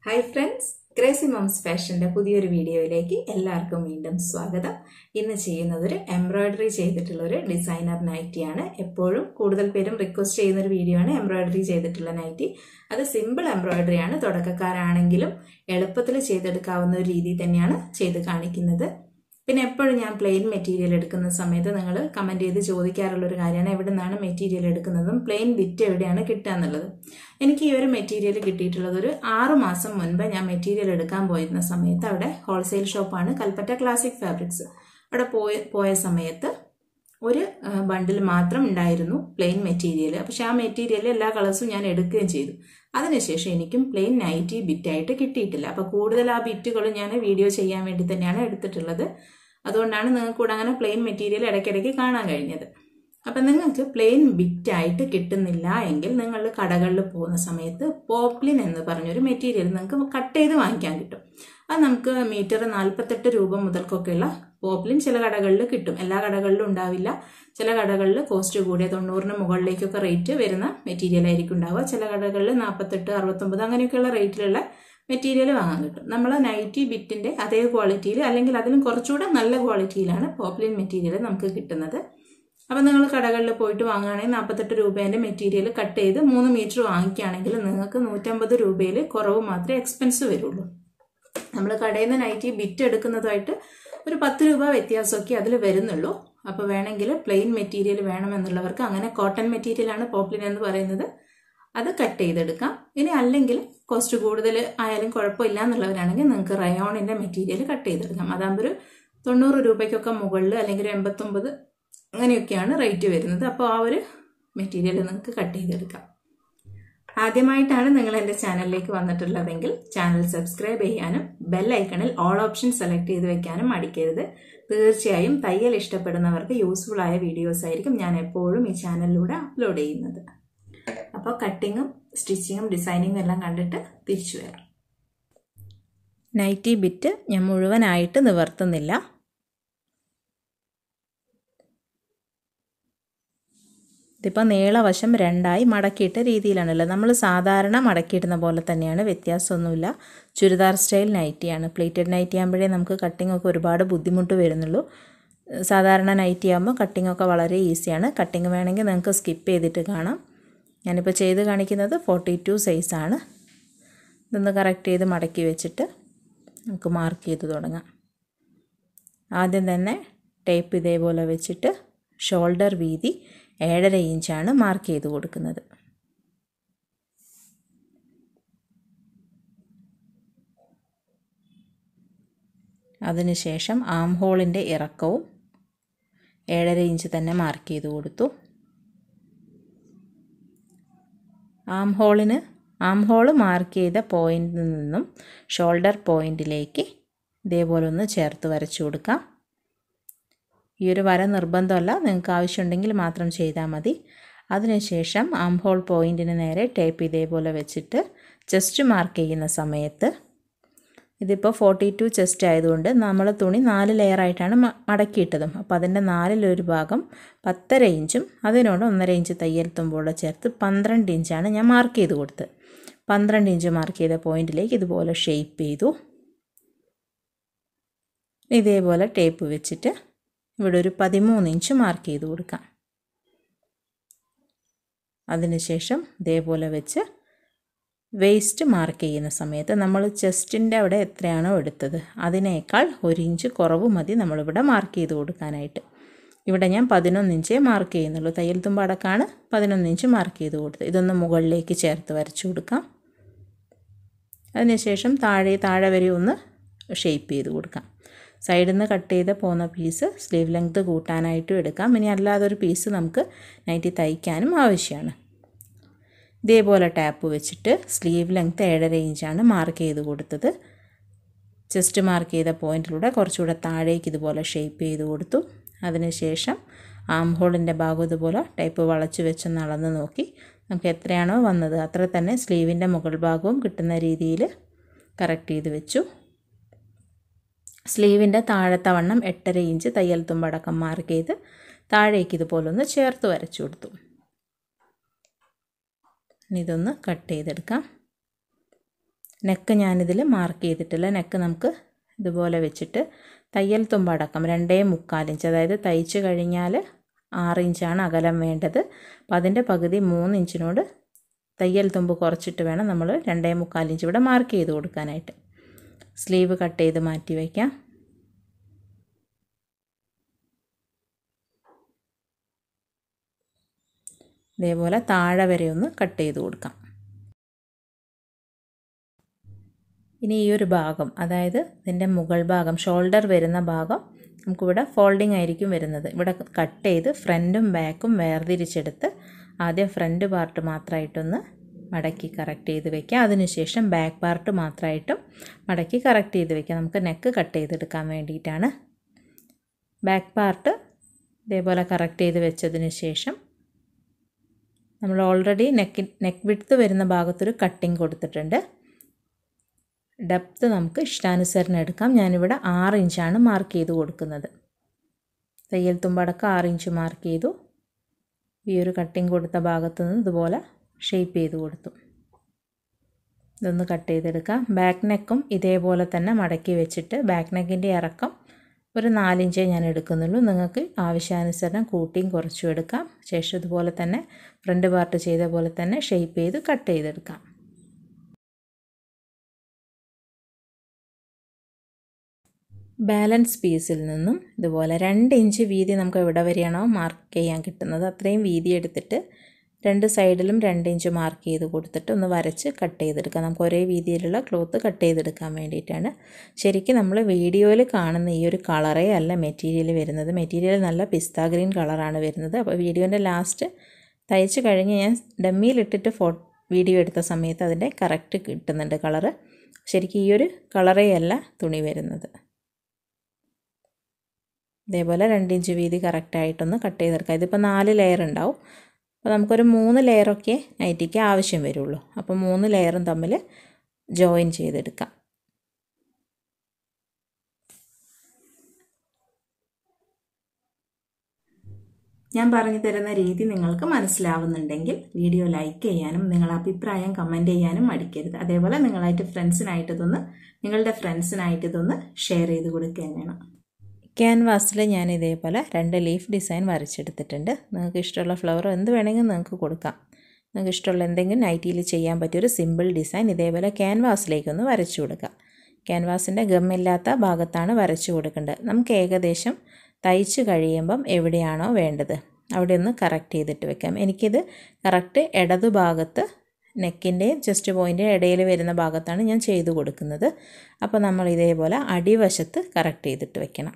hi friends crazy moms ഫാഷന്റെ പുതിയൊരു വീഡിയോയിലേക്ക് എല്ലാവർക്കും വീണ്ടും സ്വാഗതം ഇന്ന് ചെയ്യുന്നത് ഒരു എംബ്രോയിഡറി ചെയ്തിട്ടുള്ള ഒരു ഡിസൈനർ നൈറ്റിയാണ് എപ്പോഴും കൂടുതൽ പേരും റിക്വസ്റ്റ് ചെയ്യുന്ന ഒരു വീഡിയോ ആണ് എംബ്രോയിഡറി ചെയ്തിട്ടുള്ള നൈറ്റി അത് സിമ്പിൾ എംബ്രോയിഡറി ആണ് തുടക്കക്കാരാണെങ്കിലും എളുപ്പത്തിൽ ചെയ്തെടുക്കാവുന്ന ഒരു രീതി തന്നെയാണ് ചെയ്ത് കാണിക്കുന്നത് പിന്നെ എപ്പോഴും ഞാൻ പ്ലെയിൻ മെറ്റീരിയൽ എടുക്കുന്ന സമയത്ത് നിങ്ങൾ കമൻറ്റ് ചെയ്ത് ചോദിക്കാറുള്ള ഒരു കാര്യമാണ് എവിടെ നിന്നാണ് മെറ്റീരിയൽ എടുക്കുന്നതും പ്ലെയിൻ ബിറ്റ് എവിടെയാണ് കിട്ടുക എന്നുള്ളത് എനിക്ക് ഈ ഒരു മെറ്റീരിയൽ കിട്ടിയിട്ടുള്ളത് ഒരു ആറ് മാസം മുൻപ് ഞാൻ മെറ്റീരിയൽ എടുക്കാൻ പോയിരുന്ന സമയത്ത് അവിടെ ഹോൾസെയിൽ ഷോപ്പാണ് കൽപ്പറ്റ ക്ലാസിക് ഫാബ്രിക്സ് അവിടെ പോയ പോയ സമയത്ത് ഒരു ബണ്ടിൽ മാത്രം ഉണ്ടായിരുന്നു പ്ലെയിൻ മെറ്റീരിയൽ പക്ഷെ ആ മെറ്റീരിയൽ എല്ലാ കളേഴ്സും ഞാൻ എടുക്കുകയും ചെയ്തു അതിനുശേഷം എനിക്കും പ്ലെയിൻ നൈറ്റി ബിറ്റായിട്ട് കിട്ടിയിട്ടില്ല അപ്പോൾ കൂടുതൽ ആ ബിറ്റുകൾ ഞാൻ വീഡിയോ ചെയ്യാൻ വേണ്ടി തന്നെയാണ് എടുത്തിട്ടുള്ളത് അതുകൊണ്ടാണ് നിങ്ങൾക്ക് കൂടെ അങ്ങനെ പ്ലെയിൻ മെറ്റീരിയൽ ഇടയ്ക്കിടയ്ക്ക് കാണാൻ കഴിഞ്ഞത് അപ്പം നിങ്ങൾക്ക് പ്ലെയിൻ ബിറ്റായിട്ട് കിട്ടുന്നില്ല എങ്കിൽ നിങ്ങൾ കടകളിൽ പോകുന്ന സമയത്ത് പോപ്ലിൻ എന്ന് പറഞ്ഞൊരു മെറ്റീരിയൽ നിങ്ങൾക്ക് കട്ട് ചെയ്ത് വാങ്ങിക്കാൻ കിട്ടും അത് നമുക്ക് മീറ്റർ നാൽപ്പത്തെട്ട് രൂപ മുതൽക്കൊക്കെയുള്ള പോപ്ലിൻ ചില കടകളിൽ കിട്ടും എല്ലാ കടകളിലും ഉണ്ടാവില്ല ചില കടകളിൽ കോസ്റ്റ് കൂടിയ തൊണ്ണൂറിന് മുകളിലേക്കൊക്കെ റേറ്റ് വരുന്ന മെറ്റീരിയൽ ആയിരിക്കും ഉണ്ടാവുക ചില കടകളിൽ നാൽപ്പത്തെട്ട് അറുപത്തൊമ്പത് അങ്ങനെയൊക്കെയുള്ള റേറ്റിലുള്ള മെറ്റീരിയൽ വാങ്ങാൻ കിട്ടും നമ്മൾ നൈറ്റി ബിറ്റിൻ്റെ അതേ ക്വാളിറ്റിയിൽ അല്ലെങ്കിൽ അതിലും കുറച്ചുകൂടെ നല്ല ക്വാളിറ്റിയിലാണ് പോപ്ലിൻ മെറ്റീരിയൽ നമുക്ക് കിട്ടുന്നത് അപ്പം നിങ്ങൾ കടകളിൽ പോയിട്ട് വാങ്ങുകയാണെങ്കിൽ നാൽപ്പത്തെട്ട് രൂപേൻ്റെ മെറ്റീരിയൽ കട്ട് ചെയ്ത് മൂന്ന് മീറ്റർ വാങ്ങിക്കുകയാണെങ്കിൽ നിങ്ങൾക്ക് നൂറ്റമ്പത് രൂപയിൽ കുറവ് മാത്രമേ എക്സ്പെൻസ് വരുള്ളൂ നമ്മൾ കടയിൽ നിന്ന് നൈറ്റി ബിറ്റ് എടുക്കുന്നതുമായിട്ട് ഒരു പത്ത് രൂപ വ്യത്യാസമൊക്കെ അതിൽ വരുന്നുള്ളൂ അപ്പോൾ വേണമെങ്കിൽ പ്ലെയിൻ മെറ്റീരിയൽ വേണമെന്നുള്ളവർക്ക് അങ്ങനെ കോട്ടൺ മെറ്റീരിയലാണ് പോപ്ലിൻ എന്ന് പറയുന്നത് അത് കട്ട് ചെയ്തെടുക്കാം ഇനി അല്ലെങ്കിൽ കോസ്റ്റ് കൂടുതൽ ആയാലും കുഴപ്പമില്ല എന്നുള്ളവരാണെങ്കിൽ നിങ്ങൾക്ക് റയോണിൻ്റെ മെറ്റീരിയൽ കട്ട് ചെയ്തെടുക്കാം അതാകുമ്പോൾ ഒരു തൊണ്ണൂറ് രൂപയ്ക്കൊക്കെ മുകളിൽ അല്ലെങ്കിൽ എൺപത്തൊമ്പത് അങ്ങനെയൊക്കെയാണ് റേറ്റ് വരുന്നത് അപ്പോൾ ആ ഒരു മെറ്റീരിയൽ നിങ്ങൾക്ക് കട്ട് ചെയ്തെടുക്കാം ആദ്യമായിട്ടാണ് നിങ്ങൾ എൻ്റെ ചാനലിലേക്ക് വന്നിട്ടുള്ളതെങ്കിൽ ചാനൽ സബ്സ്ക്രൈബ് ചെയ്യാനും ബെൽ ഐക്കണിൽ ഓൾ ഓപ്ഷൻ സെലക്ട് ചെയ്ത് വെക്കാനും മടിക്കരുത് തീർച്ചയായും തയ്യൽ ഇഷ്ടപ്പെടുന്നവർക്ക് യൂസ്ഫുൾ ആയ വീഡിയോസ് ആയിരിക്കും ഞാൻ എപ്പോഴും ഈ ചാനലിലൂടെ അപ്ലോഡ് ചെയ്യുന്നത് അപ്പോൾ കട്ടിങ്ങും സ്റ്റിച്ചിങ്ങും ഡിസൈനിങ്ങും എല്ലാം കണ്ടിട്ട് തിരിച്ചു വരാം നൈറ്റി ബിറ്റ് ഞാൻ മുഴുവനായിട്ട് നിവർത്തുന്നില്ല ഇതിപ്പോൾ നീളവശം രണ്ടായി മടക്കിയിട്ട രീതിയിലാണല്ലോ നമ്മൾ സാധാരണ മടക്കിയിടുന്ന പോലെ തന്നെയാണ് വ്യത്യാസമൊന്നുമില്ല ചുരിദാർ സ്റ്റൈൽ നൈറ്റിയാണ് പ്ലേറ്റഡ് നൈറ്റി ആകുമ്പോഴേ നമുക്ക് കട്ടിംഗ് ഒക്കെ ഒരുപാട് ബുദ്ധിമുട്ട് വരുന്നുള്ളൂ സാധാരണ നൈറ്റി ആകുമ്പോൾ കട്ടിംഗ് ഒക്കെ വളരെ ഈസിയാണ് കട്ടിംഗ് വേണമെങ്കിൽ നിങ്ങൾക്ക് സ്കിപ്പ് ചെയ്തിട്ട് കാണാം ഞാനിപ്പോൾ ചെയ്ത് കാണിക്കുന്നത് ഫോർട്ടി ടു സൈസാണ് ഇതൊന്ന് കറക്റ്റ് ചെയ്ത് മടക്കി വെച്ചിട്ട് നമുക്ക് മാർക്ക് ചെയ്ത് തുടങ്ങാം ആദ്യം തന്നെ ടേപ്പ് ഇതേപോലെ വെച്ചിട്ട് ഷോൾഡർ വീതി ഏഴര ഇഞ്ചാണ് മാർക്ക് ചെയ്ത് കൊടുക്കുന്നത് അതിനുശേഷം ആം ഹോളിൻ്റെ ഇറക്കവും ഏഴര ഇഞ്ച് തന്നെ മാർക്ക് ചെയ്ത് കൊടുത്തു ആം ഹോളിന് ആം ഹോൾ മാർക്ക് ചെയ്ത പോയിന്റിൽ നിന്നും ഷോൾഡർ പോയിന്റിലേക്ക് ഇതേപോലെ ഒന്ന് ചേർത്ത് വരച്ചു കൊടുക്കാം ഈ ഒരു വര നിർബന്ധമല്ല നിങ്ങൾക്ക് ആവശ്യമുണ്ടെങ്കിൽ മാത്രം ചെയ്താൽ മതി അതിനുശേഷം ആം ഹോൾ പോയിൻറ്റിന് നേരെ ടേപ്പ് ഇതേപോലെ വെച്ചിട്ട് ചെസ്റ്റ് മാർക്ക് ചെയ്യുന്ന സമയത്ത് ഇതിപ്പോൾ ഫോർട്ടി ടു ചെസ്റ്റ് ആയതുകൊണ്ട് നമ്മൾ തുണി നാല് ലെയറായിട്ടാണ് മടക്കിയിട്ടതും അപ്പോൾ അതിൻ്റെ നാലിലൊരു ഭാഗം പത്തര ഇഞ്ചും അതിനോട് ഒന്നര ഇഞ്ച് തയ്യൽ തുമ്പോടെ ചേർത്ത് പന്ത്രണ്ട് ഇഞ്ചാണ് ഞാൻ മാർക്ക് ചെയ്ത് കൊടുത്തത് പന്ത്രണ്ട് ഇഞ്ച് മാർക്ക് ചെയ്ത പോയിന്റിലേക്ക് ഇതുപോലെ ഷേപ്പ് ചെയ്തു ഇതേപോലെ ടേപ്പ് വെച്ചിട്ട് ഇവിടെ ഒരു പതിമൂന്ന് ഇഞ്ച് മാർക്ക് ചെയ്ത് കൊടുക്കാം അതിനുശേഷം ഇതേപോലെ വെച്ച് വേസ്റ്റ് മാർക്ക് ചെയ്യുന്ന സമയത്ത് നമ്മൾ ചെസ്റ്റിൻ്റെ അവിടെ എത്രയാണോ എടുത്തത് അതിനേക്കാൾ ഒരു ഇഞ്ച് കുറവ് മതി നമ്മളിവിടെ മാർക്ക് ചെയ്ത് കൊടുക്കാനായിട്ട് ഇവിടെ ഞാൻ പതിനൊന്ന് ഇഞ്ചേ മാർക്ക് ചെയ്യുന്നുള്ളൂ തയ്യൽ തുമ്പടക്കാണ് പതിനൊന്ന് ഇഞ്ച് മാർക്ക് ചെയ്ത് കൊടുത്തത് ഇതൊന്ന് മുകളിലേക്ക് ചേർത്ത് വരച്ചു കൊടുക്കാം അതിനുശേഷം താഴെ താഴെ വരെ ഒന്ന് ഷേപ്പ് ചെയ്ത് കൊടുക്കാം സൈഡിൽ നിന്ന് കട്ട് ചെയ്ത് പോകുന്ന പീസ് സ്ലീവ് ലെങ്ത് കൂട്ടാനായിട്ടും എടുക്കാം ഇനി അല്ലാതെ ഒരു പീസ് നമുക്ക് നൈറ്റി തയ്ക്കാനും ആവശ്യമാണ് ഇതേപോലെ ടാപ്പ് വെച്ചിട്ട് സ്ലീവ് ലെങ്ത് ഏഴര ഇഞ്ചാണ് മാർക്ക് ചെയ്ത് കൊടുത്തത് ചെസ്റ്റ് മാർക്ക് ചെയ്ത പോയിൻറ്റിലൂടെ കുറച്ചുകൂടെ താഴേക്ക് ഇതുപോലെ ഷേപ്പ് ചെയ്ത് കൊടുത്തു അതിനുശേഷം ആം ഹോളിൻ്റെ ഭാഗം ഇതുപോലെ ടൈപ്പ് വളച്ച് വെച്ചൊന്ന് അളന്ന് നോക്കി നമുക്ക് എത്രയാണോ വന്നത് അത്ര തന്നെ സ്ലീവിൻ്റെ മുകൾ ഭാഗവും കിട്ടുന്ന രീതിയിൽ കറക്റ്റ് ചെയ്ത് വെച്ചു സ്ലീവിൻ്റെ താഴത്തെ വണ്ണം എട്ടര ഇഞ്ച് തയ്യൽ തുമ്പടക്കം മാർക്ക് ചെയ്ത് താഴേക്ക് ഇതുപോലെ ഒന്ന് ചേർത്ത് വരച്ചു കൊടുത്തു ഇതൊന്ന് കട്ട് ചെയ്തെടുക്കാം നെക്ക് ഞാനിതിൽ മാർക്ക് ചെയ്തിട്ടില്ല നെക്ക് നമുക്ക് ഇതുപോലെ വെച്ചിട്ട് തയ്യൽ തുമ്പടക്കം രണ്ടേ മുക്കാലിഞ്ച് അതായത് തയ്ച്ച് കഴിഞ്ഞാൽ ആറ് ഇഞ്ചാണ് അകലം വേണ്ടത് അപ്പോൾ അതിൻ്റെ പകുതി മൂന്ന് ഇഞ്ചിനോട് തയ്യൽ തുമ്പ് കുറച്ചിട്ട് വേണം നമ്മൾ രണ്ടേ മുക്കാലിഞ്ച് ഇവിടെ മാർക്ക് ചെയ്ത് കൊടുക്കാനായിട്ട് സ്ലീവ് കട്ട് ചെയ്ത് മാറ്റി വയ്ക്കാം ഇതേപോലെ താഴെ വരെ ഒന്ന് കട്ട് ചെയ്ത് കൊടുക്കാം ഇനി ഈ ഒരു ഭാഗം അതായത് ഇതിൻ്റെ മുകൾ ഭാഗം ഷോൾഡർ വരുന്ന ഭാഗം നമുക്കിവിടെ ഫോൾഡിംഗ് ആയിരിക്കും വരുന്നത് ഇവിടെ കട്ട് ചെയ്ത് ഫ്രണ്ടും ബാക്കും വേർതിരിച്ചെടുത്ത് ആദ്യം ഫ്രണ്ട് പാർട്ട് മാത്രമായിട്ടൊന്ന് മടക്കി കറക്റ്റ് ചെയ്ത് വെക്കുക അതിനുശേഷം ബാക്ക് പാർട്ട് മാത്രമായിട്ടും മടക്കി കറക്റ്റ് ചെയ്ത് വെക്കുക നമുക്ക് നെക്ക് കട്ട് ചെയ്തെടുക്കാൻ വേണ്ടിയിട്ടാണ് ബാക്ക് പാർട്ട് ഇതേപോലെ കറക്റ്റ് ചെയ്ത് വെച്ചതിന് ശേഷം നമ്മൾ ഓൾറെഡി നെക്ക് നെക്ക് വിഡ്ത്ത് വരുന്ന ഭാഗത്തൊരു കട്ടിങ് കൊടുത്തിട്ടുണ്ട് ഡെപ്ത്ത് നമുക്ക് ഇഷ്ടാനുസരണം എടുക്കാം ഞാനിവിടെ ആറ് ഇഞ്ചാണ് മാർക്ക് ചെയ്ത് കൊടുക്കുന്നത് തയ്യൽ തുമ്പടക്കം ആറ് ഇഞ്ച് മാർക്ക് ചെയ്തു ഈ ഒരു കട്ടിങ് കൊടുത്ത ഭാഗത്ത് നിന്ന് ഇതുപോലെ ഷേപ്പ് ചെയ്ത് കൊടുത്തു ഇതൊന്ന് കട്ട് ചെയ്തെടുക്കാം ബാക്ക് നെക്കും ഇതേപോലെ തന്നെ മടക്കി വെച്ചിട്ട് ബാക്ക് നെക്കിൻ്റെ ഇറക്കം ഒരു നാലിഞ്ചേ ഞാൻ എടുക്കുന്നുള്ളൂ നിങ്ങൾക്ക് ആവശ്യാനുസരണം കൂട്ടിയും കുറച്ചും എടുക്കാം ശേഷം ഇതുപോലെ തന്നെ ഫ്രണ്ട് പാർട്ട് ചെയ്ത പോലെ തന്നെ ഷേപ്പ് ചെയ്ത് കട്ട് ചെയ്തെടുക്കാം ബാലൻസ് പീസിൽ നിന്നും ഇതുപോലെ രണ്ട് ഇഞ്ച് വീതി നമുക്ക് എവിടെ വരെയാണോ മാർക്ക് ചെയ്യാൻ കിട്ടുന്നത് അത്രയും വീതി എടുത്തിട്ട് രണ്ട് സൈഡിലും രണ്ട് ഇഞ്ച് മാർക്ക് ചെയ്ത് കൊടുത്തിട്ട് ഒന്ന് വരച്ച് കട്ട് ചെയ്തെടുക്കാം നമുക്ക് ഒരേ വീതിയിലുള്ള ക്ലോത്ത് കട്ട് ചെയ്തെടുക്കാൻ വേണ്ടിയിട്ടാണ് ശരിക്കും നമ്മൾ വീഡിയോയിൽ കാണുന്ന ഈ ഒരു കളറേ അല്ല മെറ്റീരിയൽ വരുന്നത് മെറ്റീരിയൽ നല്ല പിസ്ത ഗ്രീൻ കളറാണ് വരുന്നത് അപ്പോൾ വീഡിയോൻ്റെ ലാസ്റ്റ് തയ്ച്ച് കഴിഞ്ഞ് ഞാൻ ഡമ്മിയിലിട്ടിട്ട് ഫോ വീഡിയോ എടുത്ത സമയത്ത് അതിൻ്റെ കറക്റ്റ് കിട്ടുന്നുണ്ട് കളറ് ശരിക്കും ഈ ഒരു കളറേ അല്ല തുണി വരുന്നത് ഇതേപോലെ രണ്ട് ഇഞ്ച് വീതി കറക്റ്റായിട്ടൊന്ന് കട്ട് ചെയ്തെടുക്കാം ഇതിപ്പോൾ നാല് ലെയർ ഉണ്ടാവും അപ്പോൾ നമുക്കൊരു മൂന്ന് ലെയറൊക്കെ നൈറ്റിക്ക് ആവശ്യം വരുള്ളൂ അപ്പോൾ മൂന്ന് ലെയറും തമ്മിൽ ജോയിൻ ചെയ്തെടുക്കാം ഞാൻ പറഞ്ഞു തരുന്ന രീതി നിങ്ങൾക്ക് മനസ്സിലാവുന്നുണ്ടെങ്കിൽ വീഡിയോ ലൈക്ക് ചെയ്യാനും നിങ്ങളുടെ അഭിപ്രായം കമൻറ്റ് ചെയ്യാനും മടിക്കരുത് അതേപോലെ നിങ്ങളായിട്ട് ഫ്രണ്ട്സിനായിട്ട് ഇതൊന്ന് നിങ്ങളുടെ ഫ്രണ്ട്സിനായിട്ട് ഇതൊന്ന് ഷെയർ ചെയ്ത് കൊടുക്കുകയും വേണം ക്യാൻവാസിൽ ഞാൻ ഇതേപോലെ രണ്ട് ലീഫ് ഡിസൈൻ വരച്ചെടുത്തിട്ടുണ്ട് നിങ്ങൾക്ക് ഇഷ്ടമുള്ള ഫ്ലവർ എന്ത് വേണമെങ്കിലും നിങ്ങൾക്ക് കൊടുക്കാം നിങ്ങൾക്ക് ഇഷ്ടമുള്ള എന്തെങ്കിലും നൈറ്റിയിൽ ചെയ്യാൻ പറ്റിയൊരു സിമ്പിൾ ഡിസൈൻ ഇതേപോലെ ക്യാൻവാസിലേക്കൊന്ന് വരച്ചു കൊടുക്കുക ക്യാൻവാസിൻ്റെ ഗമ്മില്ലാത്ത ഭാഗത്താണ് വരച്ചു കൊടുക്കേണ്ടത് നമുക്ക് ഏകദേശം തയ്ച്ച് കഴിയുമ്പം എവിടെയാണോ വേണ്ടത് അവിടെ ഒന്ന് കറക്റ്റ് ചെയ്തിട്ട് വെക്കാം എനിക്കിത് കറക്റ്റ് ഇടതു ഭാഗത്ത് നെക്കിൻ്റെയും ചെസ്റ്റ് പോയിൻ്റ് ഇടയിൽ വരുന്ന ഭാഗത്താണ് ഞാൻ ചെയ്തു കൊടുക്കുന്നത് അപ്പോൾ നമ്മൾ ഇതേപോലെ അടിവശത്ത് കറക്റ്റ് ചെയ്തിട്ട് വെക്കണം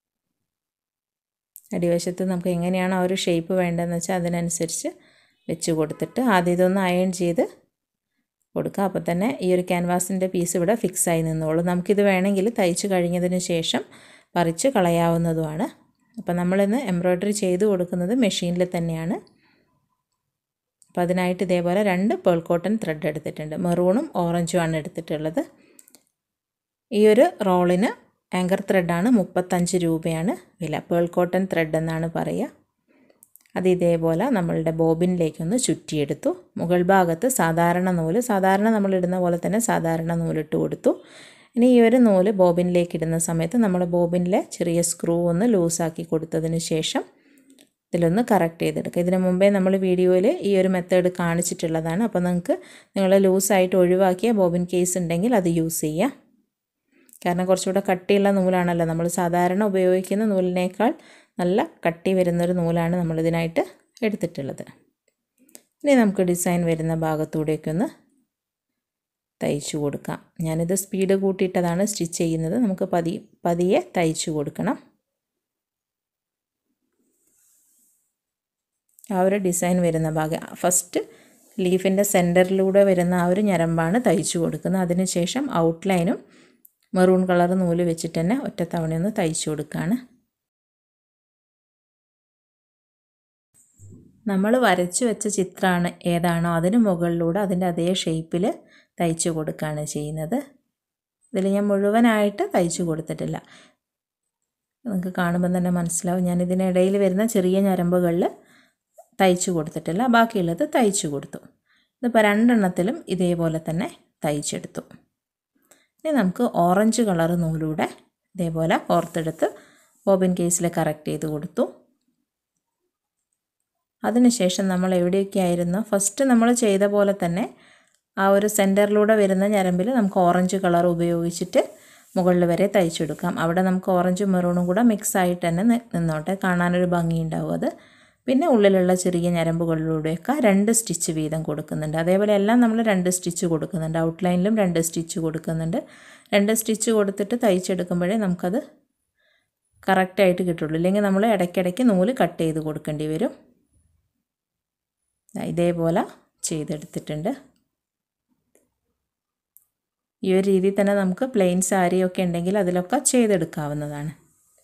അടിവശത്ത് നമുക്ക് എങ്ങനെയാണ് ആ ഒരു ഷേപ്പ് വേണ്ടതെന്ന് വെച്ചാൽ അതിനനുസരിച്ച് വെച്ച് കൊടുത്തിട്ട് ആദ്യം ഇതൊന്ന് അയൺ ചെയ്ത് കൊടുക്കുക അപ്പോൾ തന്നെ ഈ ഒരു ക്യാൻവാസിൻ്റെ പീസ് ഇവിടെ ഫിക്സ് ആയി നിന്നോളൂ നമുക്കിത് വേണമെങ്കിൽ തയ്ച്ച് കഴിഞ്ഞതിന് ശേഷം പറിച്ച് കളയാവുന്നതുമാണ് അപ്പോൾ നമ്മളിന്ന് എംബ്രോയ്ഡറി ചെയ്ത് കൊടുക്കുന്നത് മെഷീനിൽ തന്നെയാണ് അപ്പോൾ അതിനായിട്ട് ഇതേപോലെ രണ്ട് പേൾ കോട്ടൺ ത്രെഡ് എടുത്തിട്ടുണ്ട് മെറൂണും ഓറഞ്ചുമാണ് എടുത്തിട്ടുള്ളത് ഈ ഒരു റോളിന് ആങ്കർ ത്രെഡാണ് മുപ്പത്തഞ്ച് രൂപയാണ് വില പേൾ കോട്ടൺ ത്രെഡ് എന്നാണ് പറയുക അത് ഇതേപോലെ നമ്മളുടെ ബോബിനിലേക്കൊന്ന് ചുറ്റിയെടുത്തു മുകൾ ഭാഗത്ത് സാധാരണ നൂല് സാധാരണ നമ്മൾ ഇടുന്ന പോലെ തന്നെ സാധാരണ നൂലിട്ട് കൊടുത്തു ഇനി ഈ ഒരു നൂല് ബോബിനിലേക്ക് ഇടുന്ന സമയത്ത് നമ്മൾ ബോബിനിലെ ചെറിയ സ്ക്രൂ ഒന്ന് ലൂസാക്കി കൊടുത്തതിന് ശേഷം ഇതിലൊന്ന് കറക്റ്റ് ചെയ്തെടുക്കുക ഇതിന് മുമ്പേ നമ്മൾ വീഡിയോയിൽ ഈ ഒരു മെത്തേഡ് കാണിച്ചിട്ടുള്ളതാണ് അപ്പോൾ നിങ്ങൾക്ക് നിങ്ങൾ ലൂസായിട്ട് ഒഴിവാക്കിയ ബോബിൻ കേസ് ഉണ്ടെങ്കിൽ അത് യൂസ് ചെയ്യാം കാരണം കുറച്ചുകൂടെ കട്ടിയുള്ള നൂലാണല്ലോ നമ്മൾ സാധാരണ ഉപയോഗിക്കുന്ന നൂലിനേക്കാൾ നല്ല കട്ടി വരുന്നൊരു നൂലാണ് നമ്മളിതിനായിട്ട് എടുത്തിട്ടുള്ളത് ഇനി നമുക്ക് ഡിസൈൻ വരുന്ന ഭാഗത്തൂടെയൊക്കെ ഒന്ന് തയ്ച്ചു കൊടുക്കാം ഞാനിത് സ്പീഡ് കൂട്ടിയിട്ടതാണ് സ്റ്റിച്ച് ചെയ്യുന്നത് നമുക്ക് പതി പതിയെ തയ്ച്ചു കൊടുക്കണം ആ ഒരു ഡിസൈൻ വരുന്ന ഭാഗം ഫസ്റ്റ് ലീഫിൻ്റെ സെൻറ്ററിലൂടെ വരുന്ന ആ ഒരു ഞരമ്പാണ് തയ്ച്ചു കൊടുക്കുന്നത് അതിനുശേഷം ഔട്ട്ലൈനും മെറൂൺ കളർ നൂല് വെച്ചിട്ട് തന്നെ ഒറ്റത്തവണ ഒന്ന് തയ്ച്ചു കൊടുക്കുകയാണ് നമ്മൾ വരച്ചു വെച്ച ചിത്രമാണ് ഏതാണോ അതിന് മുകളിലൂടെ അതിൻ്റെ അതേ ഷേപ്പിൽ തയ്ച്ചു കൊടുക്കുകയാണ് ചെയ്യുന്നത് ഇതിൽ ഞാൻ മുഴുവനായിട്ട് തയ്ച്ചു കൊടുത്തിട്ടില്ല നിങ്ങൾക്ക് കാണുമ്പോൾ തന്നെ മനസ്സിലാവും ഞാൻ ഇതിനിടയിൽ വരുന്ന ചെറിയ ഞരമ്പുകളിൽ തയ്ച്ചു കൊടുത്തിട്ടില്ല ബാക്കിയുള്ളത് തയ്ച്ചു കൊടുത്തു ഇതിപ്പോൾ രണ്ടെണ്ണത്തിലും ഇതേപോലെ തന്നെ തയ്ച്ചെടുത്തു ഇനി നമുക്ക് ഓറഞ്ച് കളർ നൂലൂടെ ഇതേപോലെ ഓർത്തെടുത്ത് ബോബിൻ കേസിൽ കറക്റ്റ് ചെയ്ത് കൊടുത്തു അതിനുശേഷം നമ്മൾ എവിടെയൊക്കെ ആയിരുന്നു ഫസ്റ്റ് നമ്മൾ ചെയ്ത പോലെ തന്നെ ആ ഒരു സെൻറ്ററിലൂടെ വരുന്ന ഞരമ്പിൽ നമുക്ക് ഓറഞ്ച് കളർ ഉപയോഗിച്ചിട്ട് മുകളിൽ വരെ തയ്ച്ചെടുക്കാം അവിടെ നമുക്ക് ഓറഞ്ചും മെറൂണും കൂടെ മിക്സ് ആയിട്ട് തന്നെ നിന്നോട്ടെ കാണാനൊരു ഭംഗി ഉണ്ടാവും അത് പിന്നെ ഉള്ളിലുള്ള ചെറിയ ഞരമ്പുകളിലൂടെയൊക്കെ രണ്ട് സ്റ്റിച്ച് വീതം കൊടുക്കുന്നുണ്ട് അതേപോലെ എല്ലാം നമ്മൾ രണ്ട് സ്റ്റിച്ച് കൊടുക്കുന്നുണ്ട് ഔട്ട്ലൈനിലും രണ്ട് സ്റ്റിച്ച് കൊടുക്കുന്നുണ്ട് രണ്ട് സ്റ്റിച്ച് കൊടുത്തിട്ട് തയ്ച്ചെടുക്കുമ്പോഴേ നമുക്കത് കറക്റ്റായിട്ട് കിട്ടുള്ളൂ ഇല്ലെങ്കിൽ നമ്മൾ ഇടയ്ക്കിടയ്ക്ക് നൂല് കട്ട് ചെയ്ത് കൊടുക്കേണ്ടി വരും ഇതേപോലെ ചെയ്തെടുത്തിട്ടുണ്ട് ഈ ഒരു രീതിയിൽ തന്നെ നമുക്ക് പ്ലെയിൻ സാരിയൊക്കെ ഉണ്ടെങ്കിൽ അതിലൊക്കെ ചെയ്തെടുക്കാവുന്നതാണ്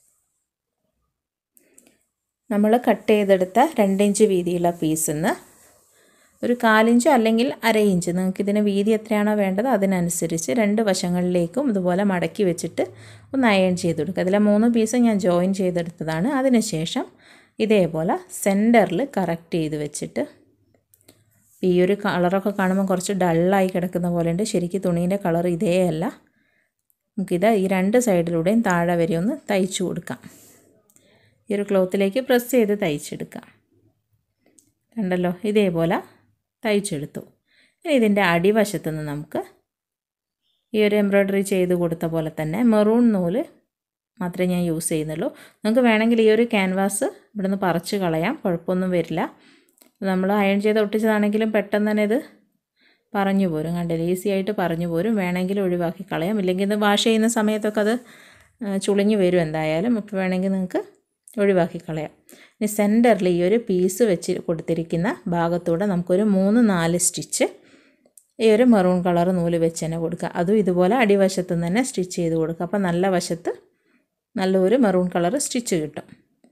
നമ്മൾ കട്ട് ചെയ്തെടുത്ത രണ്ടിഞ്ച് വീതിയുള്ള പീസിൽ നിന്ന് ഒരു കാലിഞ്ച് അല്ലെങ്കിൽ അര ഇഞ്ച് നിങ്ങൾക്ക് ഇതിന് വീതി എത്രയാണോ വേണ്ടത് അതിനനുസരിച്ച് രണ്ട് വശങ്ങളിലേക്കും ഇതുപോലെ മടക്കി വെച്ചിട്ട് ഒന്ന് അയൺ ചെയ്ത് കൊടുക്കുക അതിലെ മൂന്ന് പീസ് ഞാൻ ജോയിൻ ചെയ്തെടുത്തതാണ് അതിനുശേഷം ഇതേപോലെ സെൻറ്ററിൽ കറക്റ്റ് ചെയ്ത് വെച്ചിട്ട് ഈ ഒരു കളറൊക്കെ കാണുമ്പോൾ കുറച്ച് ഡള്ളായി കിടക്കുന്ന പോലെ ഉണ്ട് ശരിക്കും തുണീൻ്റെ കളർ ഇതേ അല്ല നമുക്കിത് ഈ രണ്ട് സൈഡിലൂടെയും താഴെ വരെ ഒന്ന് തയ്ച്ചു കൊടുക്കാം ഈ ഒരു ക്ലോത്തിലേക്ക് പ്രസ് ചെയ്ത് തയ്ച്ചെടുക്കാം കണ്ടല്ലോ ഇതേപോലെ തയ്ച്ചെടുത്തു ഇനി ഇതിൻ്റെ അടിവശത്തു നിന്ന് നമുക്ക് ഈ ഒരു എംബ്രോയ്ഡറി ചെയ്ത് കൊടുത്ത പോലെ തന്നെ മെറൂൺ നൂല് മാത്രമേ ഞാൻ യൂസ് ചെയ്യുന്നുള്ളൂ നിങ്ങൾക്ക് വേണമെങ്കിൽ ഈ ഒരു ക്യാൻവാസ് ഇവിടുന്ന് പറിച്ച് കളയാം കുഴപ്പമൊന്നും വരില്ല നമ്മൾ അയൺ ചെയ്ത് ഒട്ടിച്ചതാണെങ്കിലും പെട്ടെന്ന് തന്നെ ഇത് പറഞ്ഞു പോരും കണ്ടില്ല ഈസി ആയിട്ട് പറഞ്ഞു പോരും വേണമെങ്കിൽ ഒഴിവാക്കി കളയാം ഇല്ലെങ്കിൽ ഇത് വാഷ് ചെയ്യുന്ന സമയത്തൊക്കെ അത് ചുളിഞ്ഞു വരും എന്തായാലും അപ്പോൾ വേണമെങ്കിൽ നിങ്ങൾക്ക് ഒഴിവാക്കി കളയാം ഇനി സെൻറ്ററിൽ ഈ ഒരു പീസ് വെച്ച് കൊടുത്തിരിക്കുന്ന ഭാഗത്തൂടെ നമുക്കൊരു മൂന്ന് നാല് സ്റ്റിച്ച് ഈ ഒരു മെറൂൺ കളർ നൂല് വെച്ച് തന്നെ കൊടുക്കുക അതും ഇതുപോലെ അടിവശത്ത് നിന്ന് തന്നെ സ്റ്റിച്ച് ചെയ്ത് കൊടുക്കുക അപ്പോൾ നല്ല വശത്ത് നല്ലൊരു മെറൂൺ കളർ സ്റ്റിച്ച് കിട്ടും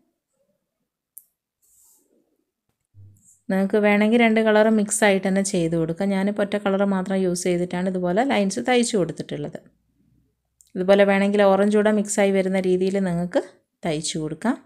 നിങ്ങൾക്ക് വേണമെങ്കിൽ രണ്ട് കളർ മിക്സ് ആയിട്ട് തന്നെ ചെയ്ത് കൊടുക്കാം ഞാനിപ്പോൾ ഒറ്റ കളർ മാത്രം യൂസ് ചെയ്തിട്ടാണ് ഇതുപോലെ ലൈൻസ് തയ്ച്ചു കൊടുത്തിട്ടുള്ളത് ഇതുപോലെ വേണമെങ്കിൽ ഓറഞ്ച് കൂടെ മിക്സായി വരുന്ന രീതിയിൽ നിങ്ങൾക്ക് തയ്ച്ചു കൊടുക്കാം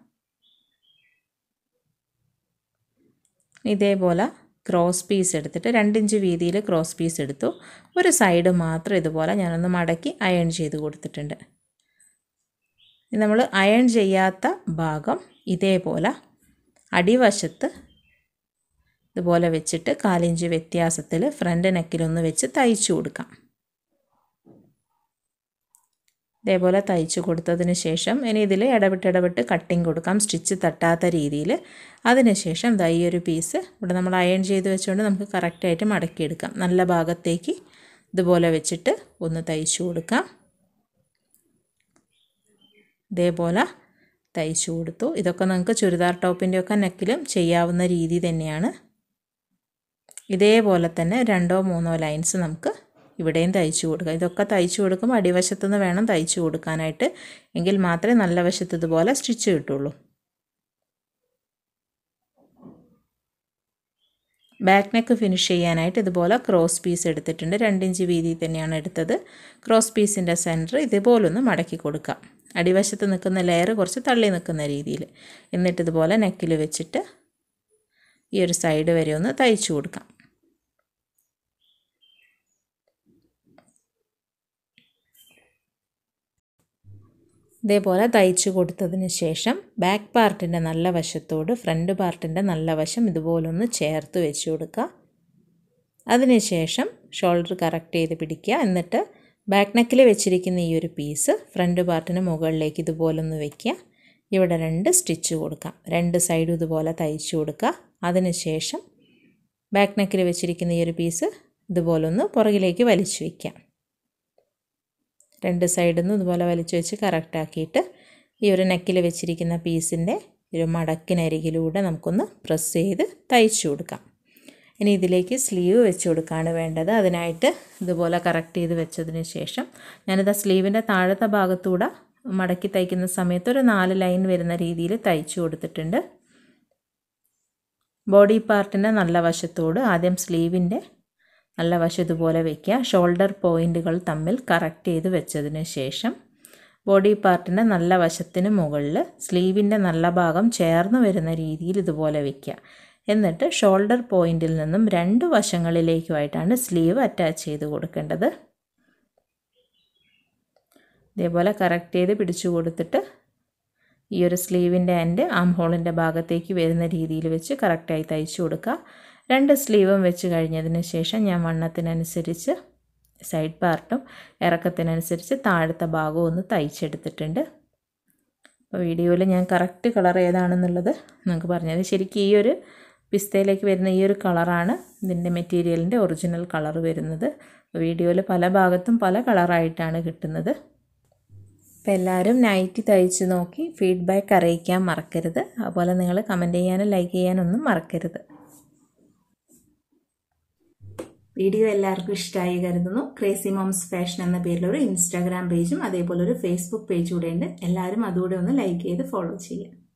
ഇതേപോലെ ക്രോസ് പീസ് എടുത്തിട്ട് രണ്ടിഞ്ച് വീതിയിൽ ക്രോസ് പീസ് എടുത്തു ഒരു സൈഡ് മാത്രം ഇതുപോലെ ഞാനൊന്ന് മടക്കി അയൺ ചെയ്ത് കൊടുത്തിട്ടുണ്ട് നമ്മൾ അയൺ ചെയ്യാത്ത ഭാഗം ഇതേപോലെ അടിവശത്ത് ഇതുപോലെ വെച്ചിട്ട് കാലിഞ്ച് വ്യത്യാസത്തിൽ ഫ്രണ്ട് നെക്കിലൊന്ന് വെച്ച് തയ്ച്ചു കൊടുക്കാം ഇതേപോലെ തയ്ച്ചു കൊടുത്തതിന് ശേഷം ഇനി ഇതിൽ ഇടവിട്ട് ഇടവിട്ട് കട്ടിങ് കൊടുക്കാം സ്റ്റിച്ച് തട്ടാത്ത രീതിയിൽ അതിനുശേഷം ദാ ഈ ഒരു പീസ് ഇവിടെ നമ്മൾ അയൺ ചെയ്ത് വെച്ചുകൊണ്ട് നമുക്ക് കറക്റ്റായിട്ട് മടക്കിയെടുക്കാം നല്ല ഭാഗത്തേക്ക് ഇതുപോലെ വെച്ചിട്ട് ഒന്ന് തയ്ച്ചു കൊടുക്കാം ഇതേപോലെ തയ്ച്ചു കൊടുത്തു ഇതൊക്കെ നമുക്ക് ചുരിദാർ ടോപ്പിൻ്റെയൊക്കെ നെക്കിലും ചെയ്യാവുന്ന രീതി തന്നെയാണ് ഇതേപോലെ തന്നെ രണ്ടോ മൂന്നോ ലൈൻസ് നമുക്ക് ഇവിടെയും തയ്ച്ചു കൊടുക്കുക ഇതൊക്കെ തയ്ച്ചു കൊടുക്കുമ്പോൾ അടിവശത്തു നിന്ന് വേണം തയ്ച്ചു കൊടുക്കാനായിട്ട് എങ്കിൽ മാത്രമേ നല്ല വശത്ത് ഇതുപോലെ സ്റ്റിച്ച് കിട്ടുള്ളൂ ബാക്ക് നെക്ക് ഫിനിഷ് ചെയ്യാനായിട്ട് ഇതുപോലെ ക്രോസ് പീസ് എടുത്തിട്ടുണ്ട് രണ്ടിഞ്ച് വീതി തന്നെയാണ് എടുത്തത് ക്രോസ് പീസിൻ്റെ സെൻറ്റർ ഇതുപോലൊന്ന് മടക്കി കൊടുക്കാം അടിവശത്ത് നിൽക്കുന്ന ലെയർ കുറച്ച് തള്ളി നിൽക്കുന്ന രീതിയിൽ എന്നിട്ട് ഇതുപോലെ നെക്കിൽ വെച്ചിട്ട് ഈ ഒരു സൈഡ് വരെ ഒന്ന് തയ്ച്ചു കൊടുക്കാം ഇതേപോലെ തയ്ച്ചു കൊടുത്തതിന് ശേഷം ബാക്ക് പാർട്ടിൻ്റെ നല്ല വശത്തോട് ഫ്രണ്ട് പാർട്ടിൻ്റെ നല്ല വശം ഇതുപോലൊന്ന് ചേർത്ത് വെച്ച് കൊടുക്കുക അതിനുശേഷം ഷോൾഡർ കറക്റ്റ് ചെയ്ത് പിടിക്കുക എന്നിട്ട് ബാക്ക് നെക്കിൽ വെച്ചിരിക്കുന്ന ഈ ഒരു പീസ് ഫ്രണ്ട് പാർട്ടിന് മുകളിലേക്ക് ഇതുപോലൊന്ന് വയ്ക്കുക ഇവിടെ രണ്ട് സ്റ്റിച്ച് കൊടുക്കാം രണ്ട് സൈഡും ഇതുപോലെ തയ്ച്ചു കൊടുക്കുക അതിനുശേഷം ബാക്ക് നെക്കിൽ വെച്ചിരിക്കുന്ന ഈ ഒരു പീസ് ഇതുപോലൊന്ന് പുറകിലേക്ക് വലിച്ചു വയ്ക്കാം രണ്ട് സൈഡിൽ നിന്ന് ഇതുപോലെ വലിച്ചു വെച്ച് കറക്റ്റാക്കിയിട്ട് ഈ ഒരു നെക്കിൽ വെച്ചിരിക്കുന്ന പീസിൻ്റെ ഒരു മടക്കിനരികിലൂടെ നമുക്കൊന്ന് പ്രസ് ചെയ്ത് തയ്ച്ചു കൊടുക്കാം ഇനി ഇതിലേക്ക് സ്ലീവ് വെച്ച് കൊടുക്കുകയാണ് വേണ്ടത് അതിനായിട്ട് ഇതുപോലെ കറക്റ്റ് ചെയ്ത് വെച്ചതിന് ശേഷം ഞാനിത് സ്ലീവിൻ്റെ താഴത്തെ ഭാഗത്തൂടെ മടക്കി തയ്ക്കുന്ന സമയത്ത് ഒരു നാല് ലൈൻ വരുന്ന രീതിയിൽ തയ്ച്ചു കൊടുത്തിട്ടുണ്ട് ബോഡി പാർട്ടിൻ്റെ നല്ല വശത്തോട് ആദ്യം സ്ലീവിൻ്റെ നല്ല വശം ഇതുപോലെ വയ്ക്കുക ഷോൾഡർ പോയിൻറ്റുകൾ തമ്മിൽ കറക്റ്റ് ചെയ്ത് വെച്ചതിന് ശേഷം ബോഡി പാർട്ടിൻ്റെ നല്ല വശത്തിന് മുകളിൽ സ്ലീവിൻ്റെ നല്ല ഭാഗം ചേർന്ന് വരുന്ന രീതിയിൽ ഇതുപോലെ വയ്ക്കുക എന്നിട്ട് ഷോൾഡർ പോയിൻറ്റിൽ നിന്നും രണ്ട് വശങ്ങളിലേക്കുമായിട്ടാണ് സ്ലീവ് അറ്റാച്ച് ചെയ്ത് കൊടുക്കേണ്ടത് ഇതേപോലെ കറക്റ്റ് ചെയ്ത് പിടിച്ചു കൊടുത്തിട്ട് ഈ ഒരു സ്ലീവിൻ്റെ എൻഡ് ആം ഹോളിൻ്റെ ഭാഗത്തേക്ക് വരുന്ന രീതിയിൽ വെച്ച് കറക്റ്റായി തയ്ച്ചു കൊടുക്കുക രണ്ട് സ്ലീവും വെച്ച് കഴിഞ്ഞതിന് ശേഷം ഞാൻ വണ്ണത്തിനനുസരിച്ച് സൈഡ് പാർട്ടും ഇറക്കത്തിനനുസരിച്ച് താഴത്തെ ഭാഗവും ഒന്ന് തയ്ച്ചെടുത്തിട്ടുണ്ട് അപ്പോൾ വീഡിയോയിൽ ഞാൻ കറക്റ്റ് കളർ ഏതാണെന്നുള്ളത് നമുക്ക് പറഞ്ഞത് ശരിക്കും ഈ ഒരു പിസ്തയിലേക്ക് വരുന്ന ഈ ഒരു കളറാണ് ഇതിൻ്റെ മെറ്റീരിയലിൻ്റെ ഒറിജിനൽ കളർ വരുന്നത് വീഡിയോയിൽ പല ഭാഗത്തും പല കളറായിട്ടാണ് കിട്ടുന്നത് അപ്പോൾ എല്ലാവരും നൈറ്റ് തയ്ച്ച് നോക്കി ഫീഡ്ബാക്ക് അറിയിക്കാൻ മറക്കരുത് അതുപോലെ നിങ്ങൾ കമൻറ്റ് ചെയ്യാനും ലൈക്ക് ചെയ്യാനൊന്നും മറക്കരുത് വീഡിയോ എല്ലാവർക്കും ഇഷ്ടമായി കരുതുന്നു ക്രേസി മോംസ് ഫാഷൻ എന്ന പേരിൽ ഒരു ഇൻസ്റ്റാഗ്രാം പേജും അതേപോലെ ഒരു ഫേസ്ബുക്ക് പേജും കൂടെ ഉണ്ട് എല്ലാവരും അതുകൂടെ ഒന്ന് ലൈക്ക് ചെയ്ത് ഫോളോ ചെയ്യാം